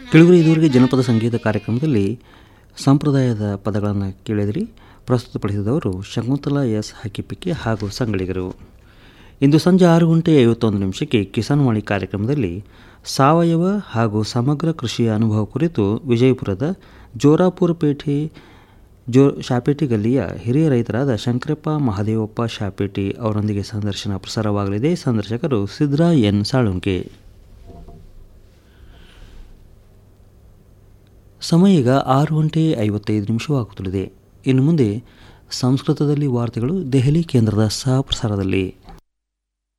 ಕೆಳಗಡೆ ಇದುವರೆಗೆ ಜನಪದ ಸಂಗೀತ ಕಾರ್ಯಕ್ರಮದಲ್ಲಿ ಸಂಪ್ರದಾಯದ ಪದಗಳನ್ನು ಕೇಳಿದಿರಿ ಪ್ರಸ್ತುತಪಡಿಸಿದವರು ಶಕುಂತಲಾ ಎಸ್ ಹಕ್ಕಿಪಿಕ್ಕಿ ಹಾಗೂ ಸಂಗಳಿಗರು ಇಂದು ಸಂಜೆ ಆರು ಗಂಟೆ ಐವತ್ತೊಂದು ನಿಮಿಷಕ್ಕೆ ಕಿಸಾನ್ ವಾಣಿ ಕಾರ್ಯಕ್ರಮದಲ್ಲಿ ಸಾವಯವ ಹಾಗೂ ಸಮಗ್ರ ಕೃಷಿಯ ಅನುಭವ ಕುರಿತು ವಿಜಯಪುರದ ಜೋರಾಪುರ ಪೇಟೆ ಜೋ ಶಾಪೇಟಿ ಗಲ್ಲಿಯ ಹಿರಿಯ ರೈತರಾದ ಶಂಕರಪ್ಪ ಮಹದೇವಪ್ಪ ಶಾಪೇಟಿ ಅವರೊಂದಿಗೆ ಸಂದರ್ಶನ ಪ್ರಸಾರವಾಗಲಿದೆ ಸಂದರ್ಶಕರು ಸಿದ್ರಾ ಎನ್ ಸಾಳುಂಕೆ ಸಮಯ ಈಗ ಆರು ಗಂಟೆ ಐವತ್ತೈದು ನಿಮಿಷವಾಗುತ್ತಲಿದೆ ಇನ್ನು ಮುಂದೆ ಸಂಸ್ಕೃತದಲ್ಲಿ ವಾರ್ತೆಗಳು ದೆಹಲಿ ಕೇಂದ್ರದ ಸಹ ಪ್ರಸಾರದಲ್ಲಿ